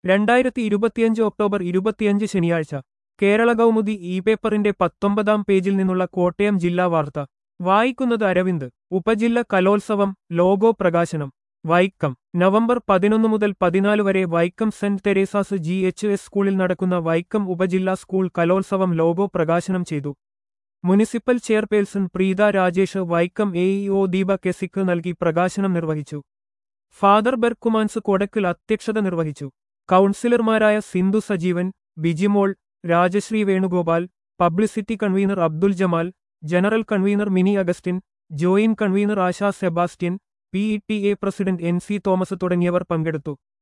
രണ്ടായിരത്തി ഇരുപത്തിയഞ്ച് ഒക്ടോബർ ഇരുപത്തിയഞ്ച് ശനിയാഴ്ച കേരള കൗമുദി ഇ പേപ്പറിന്റെ പത്തൊമ്പതാം പേജിൽ നിന്നുള്ള കോട്ടയം ജില്ലാ വാർത്ത വായിക്കുന്നത് അരവിന്ദ് ഉപജില്ല കലോത്സവം ലോഗോ പ്രകാശനം വൈക്കം നവംബർ പതിനൊന്ന് മുതൽ പതിനാല് വരെ Vaikom saint Theresa's G H S സ്കൂളിൽ നടക്കുന്ന വൈക്കം ഉപജില്ലാ സ്കൂൾ കലോത്സവം ലോഗോ പ്രകാശനം ചെയ്തു municipal chairperson Preetha Rajesh Vaikom A E O Deepa കെസിക്ക് നൽകി പ്രകാശനം നിർവഹിച്ചു ഫാദർ ബെർക്കുമാൻസ് കൊടക്കിൽ അധ്യക്ഷത നിർവഹിച്ചു കൗൺസിലർമാരായ Sindhu Sajeevan Bijimol Rajasree Venugopal publicity convener Abdul Jamal general convener Mini Augustine joint convener Asha Sebastian P E T A president N C Thomas തുടങ്ങിയവർ പങ്കെടുത്തു